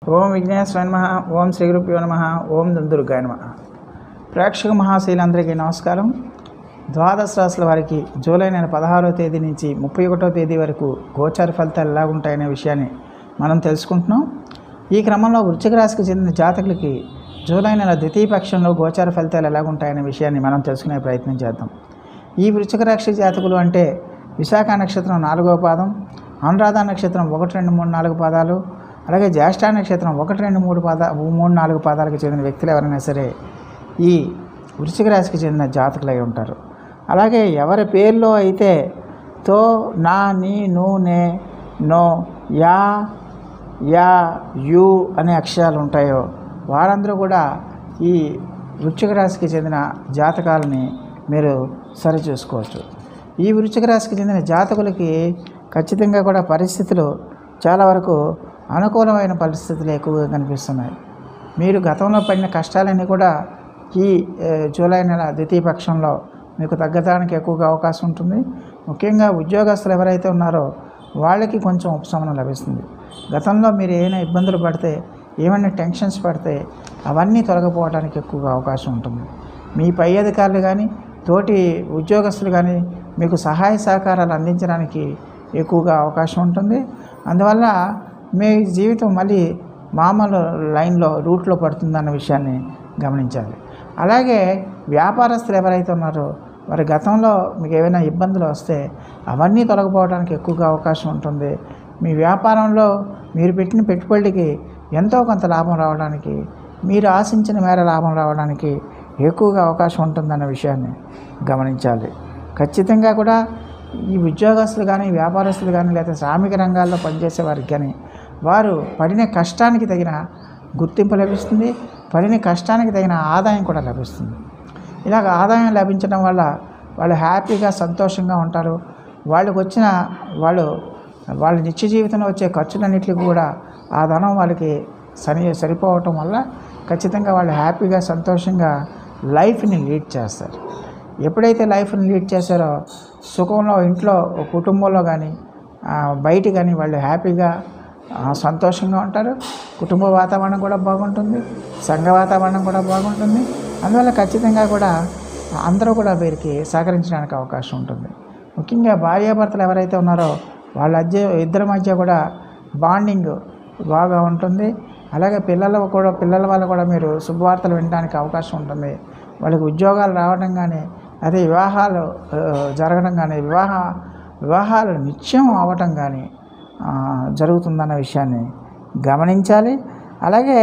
ఓం విఘ్నేశ్వర నమ ఓం శ్రీ గురుభ్యో నమ ఓం దుర్గాయ నమ ప్రేక్షక మహాశైలందరికీ నమస్కారం ద్వాదశ రాశుల వారికి జూలై నెల పదహారవ తేదీ నుంచి ముప్పై ఒకటో తేదీ వరకు గోచార ఫలితాలు ఎలా ఉంటాయనే విషయాన్ని మనం తెలుసుకుంటున్నాం ఈ క్రమంలో వృశ్చిక రాశికి చెందిన జాతకులకి జూలై నెల ద్వితీయ పక్షంలో గోచార ఫలితాలు ఎలా ఉంటాయనే విషయాన్ని మనం తెలుసుకునే ప్రయత్నం చేద్దాం ఈ వృశ్చిక రాశి జాతకులు అంటే విశాఖ నక్షత్రం నాలుగవ పాదం అనురాధ నక్షత్రం ఒకటి రెండు మూడు నాలుగు పాదాలు అలాగే జ్యేష్ఠ నక్షత్రం ఒకటి రెండు మూడు పాద మూడు నాలుగు పాదాలకు చెందిన వ్యక్తులు ఎవరైనా సరే ఈ వృశ్చిక రాశికి చెందిన జాతకులు అయి ఉంటారు అలాగే ఎవరి పేర్లో అయితే తో నా నీ ను నే నో యా యా యు అనే అక్షరాలు ఉంటాయో వారందరూ కూడా ఈ వృశ్చిక రాశికి చెందిన జాతకాలని మీరు సరి చూసుకోవచ్చు ఈ వృశ్చిక రాశికి చెందిన జాతకులకి ఖచ్చితంగా కూడా పరిస్థితులు చాలా వరకు అనుకూలమైన పరిస్థితులు ఎక్కువగా కనిపిస్తున్నాయి మీరు గతంలో పడిన కష్టాలన్నీ కూడా ఈ ఏ, జూలై నెల ద్వితీయ పక్షంలో మీకు తగ్గడానికి ఎక్కువగా అవకాశం ఉంటుంది ముఖ్యంగా ఉద్యోగస్తులు ఎవరైతే ఉన్నారో వాళ్ళకి కొంచెం ఉపశమనం లభిస్తుంది గతంలో మీరు ఏమైనా ఇబ్బందులు పడితే ఏమైనా టెన్షన్స్ పడితే అవన్నీ తొలగిపోవడానికి ఎక్కువగా అవకాశం ఉంటుంది మీ పై అధికారులు కానీ తోటి ఉద్యోగస్తులు కానీ మీకు సహాయ సహకారాలు అందించడానికి ఎక్కువగా అవకాశం ఉంటుంది అందువల్ల మీ జీవితం మళ్ళీ మామూలు లైన్లో రూట్లో పడుతుందన్న విషయాన్ని గమనించాలి అలాగే వ్యాపారస్తులు ఎవరైతే ఉన్నారో వారి గతంలో మీకు ఏమైనా ఇబ్బందులు వస్తే అవన్నీ తొలగిపోవడానికి ఎక్కువగా అవకాశం ఉంటుంది మీ వ్యాపారంలో మీరు పెట్టిన పెట్టుబడికి ఎంతో కొంత లాభం రావడానికి మీరు ఆశించిన మేర లాభం రావడానికి ఎక్కువగా అవకాశం ఉంటుందన్న విషయాన్ని గమనించాలి ఖచ్చితంగా కూడా ఈ ఉద్యోగస్తులు కానీ వ్యాపారస్తులు కానీ లేదా శ్రామిక రంగాల్లో పనిచేసే వారికి కానీ వారు పడిన కష్టానికి తగిన గుర్తింపు లభిస్తుంది పడిన కష్టానికి తగిన ఆదాయం కూడా లభిస్తుంది ఇలాగ ఆదాయం లభించడం వల్ల వాళ్ళు హ్యాపీగా సంతోషంగా ఉంటారు వాళ్ళకి వచ్చిన వాళ్ళు వాళ్ళ నిత్య జీవితంలో వచ్చే ఖర్చులన్నిటికీ కూడా ఆ ధనం వాళ్ళకి సరి సరిపోవటం వల్ల ఖచ్చితంగా వాళ్ళు హ్యాపీగా సంతోషంగా లైఫ్ని లీడ్ చేస్తారు ఎప్పుడైతే లైఫ్ని లీడ్ చేశారో సుఖంలో ఇంట్లో కుటుంబంలో కానీ బయట కానీ వాళ్ళు హ్యాపీగా ఆ, సంతోషంగా ఉంటారు కుటుంబ వాతావరణం కూడా బాగుంటుంది సంఘ వాతావరణం కూడా బాగుంటుంది అందువల్ల ఖచ్చితంగా కూడా అందరూ కూడా వీరికి సహకరించడానికి అవకాశం ఉంటుంది ముఖ్యంగా భార్యాభర్తలు ఎవరైతే ఉన్నారో వాళ్ళ మధ్య ఇద్దరి మధ్య కూడా బాండింగ్ బాగా ఉంటుంది అలాగే పిల్లల కూడా పిల్లల వల్ల కూడా మీరు శుభవార్తలు వినడానికి అవకాశం ఉంటుంది వాళ్ళకి ఉద్యోగాలు రావడం కానీ అదే వివాహాలు ఆ, జరగడం కానీ వివాహ వివాహాలు నిత్యం అవ్వటం కానీ ఆ, జరుగుతుందన్న విషయాన్ని గమనించాలి అలాగే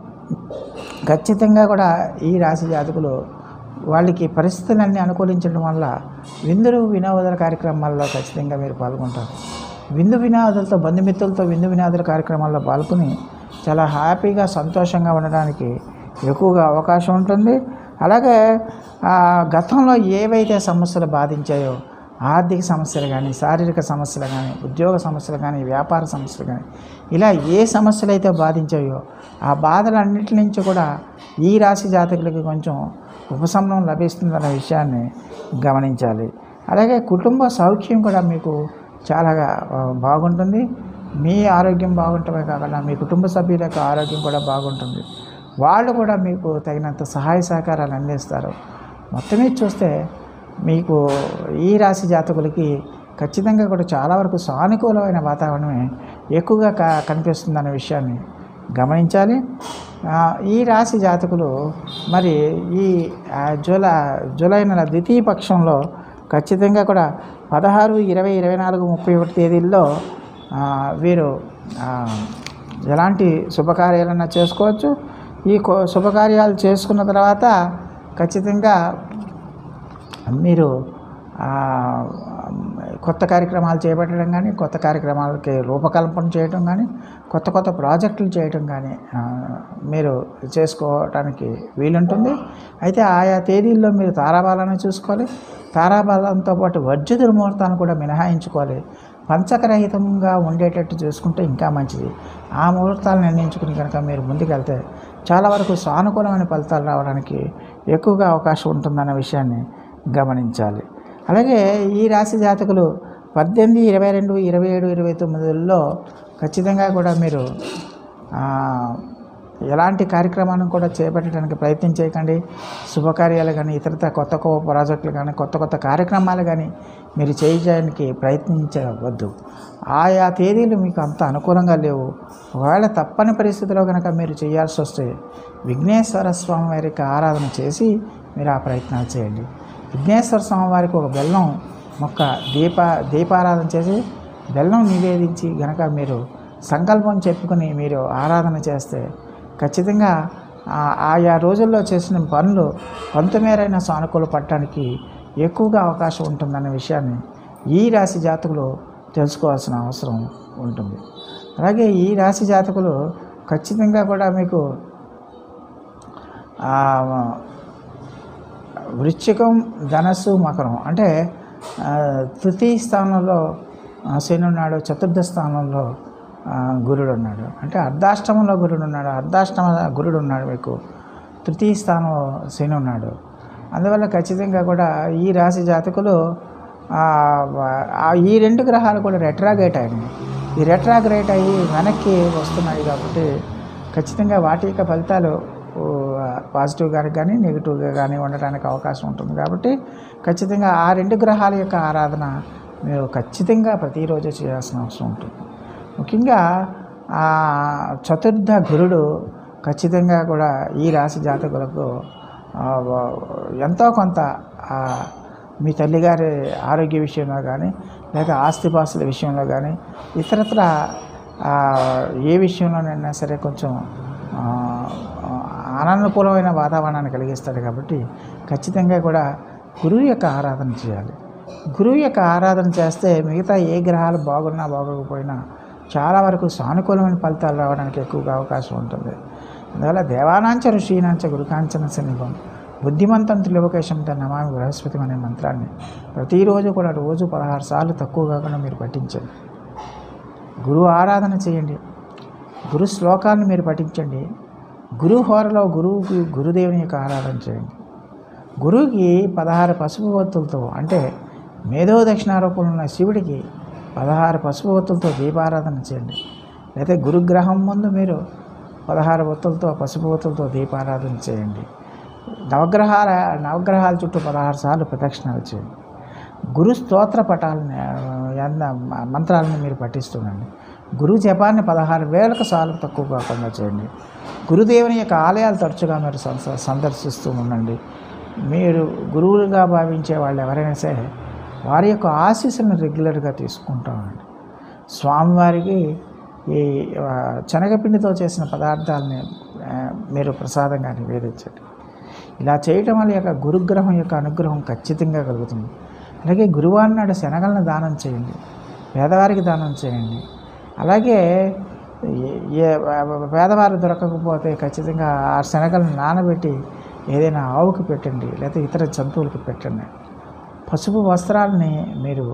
ఖచ్చితంగా కూడా ఈ రాశి జాతకులు వాళ్ళకి పరిస్థితులన్నీ అనుకూలించడం వల్ల విందులు వినోదాల కార్యక్రమాల్లో ఖచ్చితంగా మీరు పాల్గొంటారు విందు వినోదాలతో బంధుమిత్రులతో విందు వినోదాల కార్యక్రమాల్లో పాల్గొని చాలా హ్యాపీగా సంతోషంగా ఉండడానికి ఎక్కువగా అవకాశం ఉంటుంది అలాగే ఆ, గతంలో ఏవైతే సమస్యలు బాధించాయో ఆర్థిక సమస్యలు కానీ శారీరక సమస్యలు కానీ ఉద్యోగ సమస్యలు కానీ వ్యాపార సమస్యలు కానీ ఇలా ఏ సమస్యలు అయితే బాధించాయో ఆ బాధలన్నిటి నుంచి కూడా ఈ రాశి జాతకులకి కొంచెం ఉపశమనం లభిస్తుందన్న విషయాన్ని గమనించాలి అలాగే కుటుంబ సౌఖ్యం కూడా మీకు చాలా ఆ, బాగుంటుంది మీ ఆరోగ్యం బాగుంటమే కాకుండా మీ కుటుంబ సభ్యుల యొక్క ఆరోగ్యం కూడా బాగుంటుంది వాళ్ళు కూడా మీకు తగినంత సహాయ సహకారాలు అందిస్తారు మొత్తం మీద చూస్తే మీకు ఈ రాశి జాతకులకి ఖచ్చితంగా కూడా చాలా వరకు సానుకూలమైన వాతావరణమే ఎక్కువగా క కనిపిస్తుందనే విషయాన్ని గమనించాలి ఆ, ఈ రాశి జాతకులు మరి ఈ ఆ, జూలై జూలై నెల ద్వితీయ పక్షంలో ఖచ్చితంగా కూడా పదహారు ఇరవై ఇరవై నాలుగు ముప్పై ఒకటి తేదీల్లో ఆ, వీరు ఆ, ఎలాంటి శుభకార్యాలన్నా చేసుకోవచ్చు ఈ కో- శుభకార్యాలు చేసుకున్న తర్వాత ఖచ్చితంగా మీరు ఆ, కొత్త కార్యక్రమాలు చేపట్టడం కానీ కొత్త కార్యక్రమాలకి రూపకల్పన చేయడం కానీ కొత్త కొత్త ప్రాజెక్టులు చేయడం కానీ ఆ, మీరు చేసుకోవడానికి వీలుంటుంది అయితే ఆయా తేదీల్లో మీరు తారాబాలను చూసుకోవాలి తారాబాలంతో పాటు వర్జ దుర్ముహూర్తాన్ని కూడా మినహాయించుకోవాలి పంచకరహితంగా ఉండేటట్టు చూసుకుంటే ఇంకా మంచిది ఆ ముహూర్తాలు నిర్ణయించుకుని కనుక మీరు ముందుకెళ్తే చాలా వరకు సానుకూలమైన ఫలితాలు రావడానికి ఎక్కువగా అవకాశం ఉంటుందన్న విషయాన్ని గమనించాలి అలాగే ఈ రాశి జాతకులు పద్దెనిమిది ఇరవై రెండు ఇరవై ఏడు ఇరవై తొమ్మిదిలో ఖచ్చితంగా కూడా మీరు ఆ, ఎలాంటి కార్యక్రమాలను కూడా చేపట్టడానికి ప్రయత్నం చేయకండి శుభకార్యాలు కానీ ఇతరత కొత్త కొత్త ప్రాజెక్టులు కానీ కొత్త కొత్త కార్యక్రమాలు కానీ మీరు చేయడానికి ప్రయత్నించవద్దు ఆయా తేదీలు మీకు అంత అనుకూలంగా లేవు ఒకవేళ తప్పని పరిస్థితిలో కనుక మీరు చేయాల్సి వస్తే విఘ్నేశ్వర స్వామి వారికి ఆరాధన చేసి మీరు ఆ ప్రయత్నాలు చేయండి విఘ్నేశ్వర స్వామి వారికి ఒక బెల్లం మొక్క దీప దీపారాధన చేసి బెల్లం నివేదించి గనక మీరు సంకల్పం చెప్పుకొని మీరు ఆరాధన చేస్తే ఖచ్చితంగా ఆ- ఆయా రోజుల్లో చేసిన పనులు కొంతమేరైనా సానుకూల పడటానికి ఎక్కువగా అవకాశం ఉంటుందనే విషయాన్ని ఈ రాశి జాతకులు తెలుసుకోవాల్సిన అవసరం ఉంటుంది అలాగే ఈ రాశి జాతకులు ఖచ్చితంగా కూడా మీకు ఆ, వృశ్చికం ధనస్సు మకరం అంటే ఆ, తృతీయ స్థానంలో ఆ, శని ఉన్నాడు చతుర్థ స్థానంలో ఆ, గురుడు ఉన్నాడు అంటే అర్ధాష్టమంలో గురుడు ఉన్నాడు అర్ధాష్టమ గురుడు ఉన్నాడు మీకు తృతీయ స్థానంలో శని ఉన్నాడు అందువల్ల ఖచ్చితంగా కూడా ఈ రాశి జాతకులు ఆ, ఆ, ఈ రెండు గ్రహాలు కూడా రెట్రాగేట్ అయినాయి ఈ రెట్రాగ్రేట్ అయ్యి వెనక్కి వస్తున్నాయి కాబట్టి ఖచ్చితంగా వాటి యొక్క ఫలితాలు ఓ, పాజిటివ్గా కానీ నెగిటివ్గా కానీ ఉండడానికి అవకాశం ఉంటుంది కాబట్టి ఖచ్చితంగా ఆ రెండు గ్రహాల యొక్క ఆరాధన మీరు ఖచ్చితంగా ప్రతిరోజు చేయాల్సిన అవసరం ఉంటుంది ముఖ్యంగా ఆ చతుర్థ గురుడు ఖచ్చితంగా కూడా ఈ రాశి జాతకులకు ఆ, వ- ఎంతో కొంత ఆ, మీ తల్లిగారి ఆరోగ్య విషయంలో కానీ లేక ఆస్తిపాస్తుల విషయంలో కానీ ఇతరత్ర ఆ, ఏ విషయంలోనైనా సరే కొంచెం ఆ, అనానుకూలమైన వాతావరణాన్ని కలిగిస్తాడు కాబట్టి ఖచ్చితంగా కూడా గురువు యొక్క ఆరాధన చేయాలి గురువు యొక్క ఆరాధన చేస్తే మిగతా ఏ గ్రహాలు బాగున్నా బాగోకపోయినా చాలా వరకు సానుకూలమైన ఫలితాలు రావడానికి ఎక్కువగా అవకాశం ఉంటుంది అందువల్ల దేవానాంచ ఋషీనాంచ గురుకాంచన సమీపం బుద్ధిమంతం త్రిలోకేశం తన నమామి బృహస్పతి అనే మంత్రాన్ని ప్రతిరోజు కూడా రోజు పదహారు సార్లు తక్కువ కాకుండా మీరు పఠించండి గురువు ఆరాధన చేయండి గురు శ్లోకాలను మీరు పఠించండి గురు హోరలో గురువుకి గురుదేవుని యొక్క ఆరాధన చేయండి గురువుకి పదహారు పసుపు ఒత్తులతో అంటే మేధో దక్షిణారోపణలు ఉన్న శివుడికి పదహారు పసుపు ఒత్తులతో దీపారాధన చేయండి లేదా గురుగ్రహం ముందు మీరు పదహారు ఒత్తులతో పసుపు ఒత్తులతో దీపారాధన చేయండి నవగ్రహాల నవగ్రహాల చుట్టూ పదహారు సార్లు ప్రదక్షిణాలు చేయండి గురు స్తోత్ర పటాలని ఆ, ఎన్న మంత్రాలను మీరు పఠిస్తుండండి గురు జపాన్ని పదహారు వేలకు సార్లు తక్కువ కాకుండా చేయండి గురుదేవుని యొక్క ఆలయాలు తరచుగా మీరు సంస- సందర్శిస్తూ ఉండండి మీరు గురువులుగా భావించే వాళ్ళు ఎవరైనా సరే వారి యొక్క ఆశీస్సులను రెగ్యులర్గా తీసుకుంటూ ఉండండి స్వామివారికి ఈ ఆ, శనగపిండితో చేసిన పదార్థాలని ఆ, మీరు ప్రసాదంగా నివేదించండి ఇలా చేయటం వల్ల యొక్క గురుగ్రహం యొక్క అనుగ్రహం ఖచ్చితంగా కలుగుతుంది అలాగే గురువారం నాడు శనగలను దానం చేయండి పేదవారికి దానం చేయండి అలాగే ఏ- ఏ పేదవారు దొరకకపోతే ఖచ్చితంగా ఆ శనగలను నానబెట్టి ఏదైనా ఆవుకి పెట్టండి లేదా ఇతర జంతువులకి పెట్టండి పసుపు వస్త్రాలని మీరు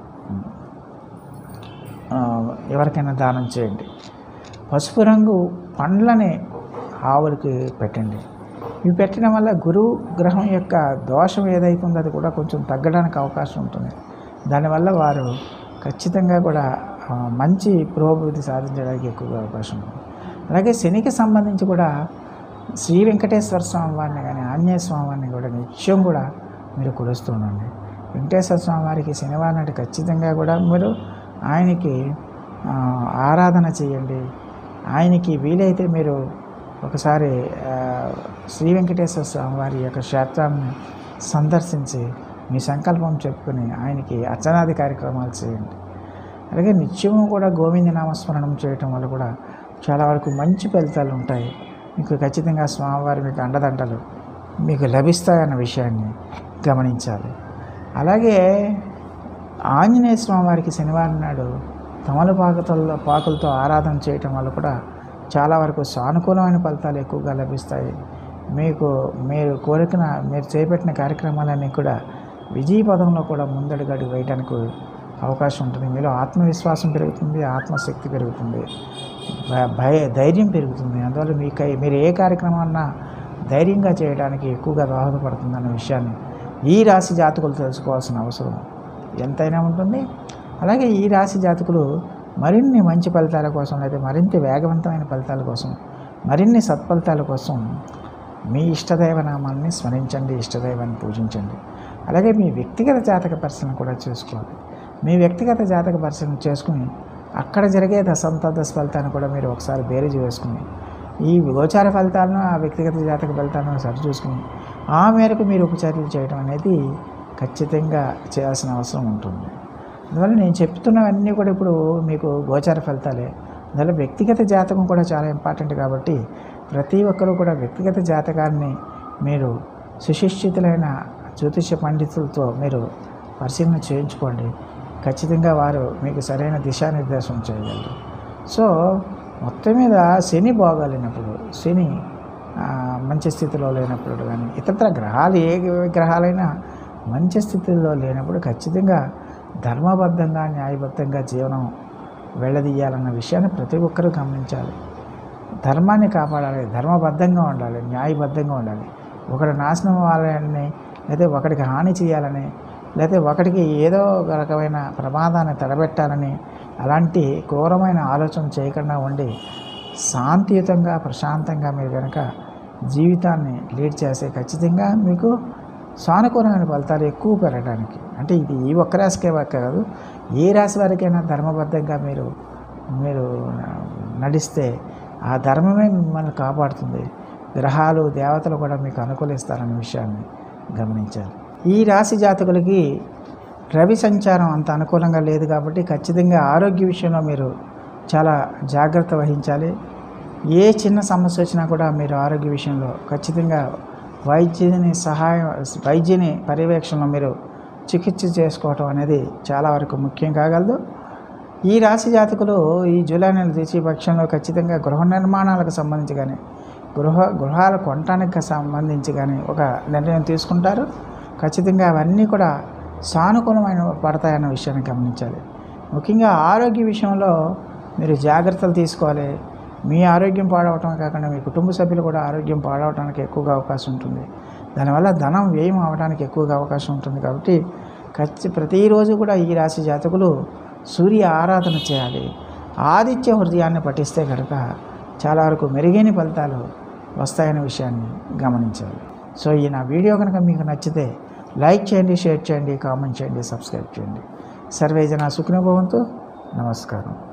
ఆ, ఎవరికైనా దానం చేయండి పసుపు రంగు పండ్లని ఆవులకి పెట్టండి ఇవి పెట్టడం వల్ల గురువు గ్రహం యొక్క దోషం ఏదైతుందో అది కూడా కొంచెం తగ్గడానికి అవకాశం ఉంటుంది దానివల్ల వారు ఖచ్చితంగా కూడా ఆ, మంచి పురోభివృద్ధి సాధించడానికి ఎక్కువగా అవకాశం ఉంది అలాగే శనికి సంబంధించి కూడా శ్రీ వెంకటేశ్వర స్వామి వారిని కానీ ఆంజనేయ స్వామి వారిని కూడా నిత్యం కూడా మీరు కొలుస్తూ ఉండండి వెంకటేశ్వర స్వామి వారికి శనివారం నాటి ఖచ్చితంగా కూడా మీరు ఆయనకి ఆ, ఆరాధన చేయండి ఆయనకి వీలైతే మీరు ఒకసారి ఆ, శ్రీ వెంకటేశ్వర స్వామి వారి యొక్క క్షేత్రాన్ని సందర్శించి మీ సంకల్పం చెప్పుకొని ఆయనకి అర్చనాది కార్యక్రమాలు చేయండి అలాగే నిత్యము కూడా గోవింద నామస్మరణం చేయటం వల్ల కూడా చాలా వరకు మంచి ఫలితాలు ఉంటాయి మీకు ఖచ్చితంగా స్వామివారి మీకు అండదండలు మీకు లభిస్తాయన్న విషయాన్ని గమనించాలి అలాగే ఆంజనేయ స్వామి వారికి శనివారం నాడు తమలపాకులతో పాకులతో ఆరాధన చేయటం వల్ల కూడా చాలా వరకు సానుకూలమైన ఫలితాలు ఎక్కువగా లభిస్తాయి మీకు మీరు కోరికన మీరు చేపట్టిన కార్యక్రమాలన్నీ కూడా విజయ పదంలో కూడా ముందడుగు అడుగు వేయడానికి అవకాశం ఉంటుంది మీలో ఆత్మవిశ్వాసం పెరుగుతుంది ఆత్మశక్తి పెరుగుతుంది భ- భయ ధైర్యం పెరుగుతుంది అందువల్ల మీకు మీరు ఏ కార్యక్రమాన్నా ధైర్యంగా చేయడానికి ఎక్కువగా దోహదపడుతుందన్న విషయాన్ని ఈ రాశి జాతకులు తెలుసుకోవాల్సిన అవసరం ఎంతైనా ఉంటుంది అలాగే ఈ రాశి జాతకులు మరిన్ని మంచి ఫలితాల కోసం లేదా మరింత వేగవంతమైన ఫలితాల కోసం మరిన్ని సత్ఫలితాల కోసం మీ ఇష్టదైవ నామాన్ని స్మరించండి ఇష్టదైవాన్ని పూజించండి అలాగే మీ వ్యక్తిగత జాతక పరిశీలన కూడా చేసుకోవాలి మీ వ్యక్తిగత జాతక పరిశీలన చేసుకుని అక్కడ జరిగే దశంతదశ ఫలితాన్ని కూడా మీరు ఒకసారి బేరీజు వేసుకుని ఈ గోచార ఫలితాలను ఆ వ్యక్తిగత జాతక ఫలితాలను సరిచూసుకుని ఆ మేరకు మీరు ఉపచర్యలు చేయడం అనేది ఖచ్చితంగా చేయాల్సిన అవసరం ఉంటుంది అందువల్ల నేను చెప్తున్నవన్నీ కూడా ఇప్పుడు మీకు గోచార ఫలితాలే అందువల్ల వ్యక్తిగత జాతకం కూడా చాలా ఇంపార్టెంట్ కాబట్టి ప్రతి ఒక్కరూ కూడా వ్యక్తిగత జాతకాన్ని మీరు సుశిక్షితులైన జ్యోతిష పండితులతో మీరు పరిశీలన చేయించుకోండి ఖచ్చితంగా వారు మీకు సరైన దిశానిర్దేశం చేయగలరు సో మొత్తం మీద శని బాగాలేనప్పుడు శని ఆ, మంచి స్థితిలో లేనప్పుడు కానీ ఇతరత్ర గ్రహాలు ఏ గ్రహాలైనా మంచి స్థితిలో లేనప్పుడు ఖచ్చితంగా ధర్మబద్ధంగా న్యాయబద్ధంగా జీవనం వెళ్ళదీయాలన్న విషయాన్ని ప్రతి ఒక్కరూ గమనించాలి ధర్మాన్ని కాపాడాలి ధర్మబద్ధంగా ఉండాలి న్యాయబద్ధంగా ఉండాలి ఒకడు నాశనం అవ్వాలని లేదా ఒకడికి హాని చేయాలని లేదా ఒకడికి ఏదో ఒక రకమైన ప్రమాదాన్ని తడబెట్టాలని అలాంటి క్రూరమైన ఆలోచన చేయకుండా ఉండి శాంతియుతంగా ప్రశాంతంగా మీరు కనుక జీవితాన్ని లీడ్ చేస్తే ఖచ్చితంగా మీకు సానుకూలమైన ఫలితాలు ఎక్కువ పెరగడానికి అంటే ఇది ఈ ఒక్క రాశికే ఒక్క కాదు ఏ రాశి వారికైనా ధర్మబద్ధంగా మీరు మీరు నడిస్తే ఆ ధర్మమే మిమ్మల్ని కాపాడుతుంది గ్రహాలు దేవతలు కూడా మీకు అనుకూలిస్తారనే విషయాన్ని గమనించాలి ఈ రాశి జాతకులకి రవి సంచారం అంత అనుకూలంగా లేదు కాబట్టి ఖచ్చితంగా ఆరోగ్య విషయంలో మీరు చాలా జాగ్రత్త వహించాలి ఏ చిన్న సమస్య వచ్చినా కూడా మీరు ఆరోగ్య విషయంలో ఖచ్చితంగా వైద్యుని సహాయం వైద్యుని పర్యవేక్షణలో మీరు చికిత్స చేసుకోవటం అనేది చాలా వరకు ముఖ్యం కాగలదు ఈ రాశి జాతకులు ఈ జూలై నెల తీసే పక్షంలో ఖచ్చితంగా గృహ నిర్మాణాలకు సంబంధించి కానీ గృహ గృహాలు కొనటానికి సంబంధించి కానీ ఒక నిర్ణయం తీసుకుంటారు ఖచ్చితంగా అవన్నీ కూడా సానుకూలమైన పడతాయన్న విషయాన్ని గమనించాలి ముఖ్యంగా ఆరోగ్య విషయంలో మీరు జాగ్రత్తలు తీసుకోవాలి మీ ఆరోగ్యం పాడవటం కాకుండా మీ కుటుంబ సభ్యులు కూడా ఆరోగ్యం పాడవడానికి ఎక్కువగా అవకాశం ఉంటుంది దానివల్ల ధనం వ్యయం అవడానికి ఎక్కువగా అవకాశం ఉంటుంది కాబట్టి ఖచ్చి ప్రతిరోజు కూడా ఈ రాశి జాతకులు సూర్య ఆరాధన చేయాలి ఆదిత్య హృదయాన్ని పఠిస్తే కనుక చాలా వరకు మెరుగైన ఫలితాలు వస్తాయనే విషయాన్ని గమనించాలి సో ఈ నా వీడియో కనుక మీకు నచ్చితే లైక్ చేయండి షేర్ చేయండి కామెంట్ చేయండి సబ్స్క్రైబ్ చేయండి సర్వేజన సుఖనుభవంతో నమస్కారం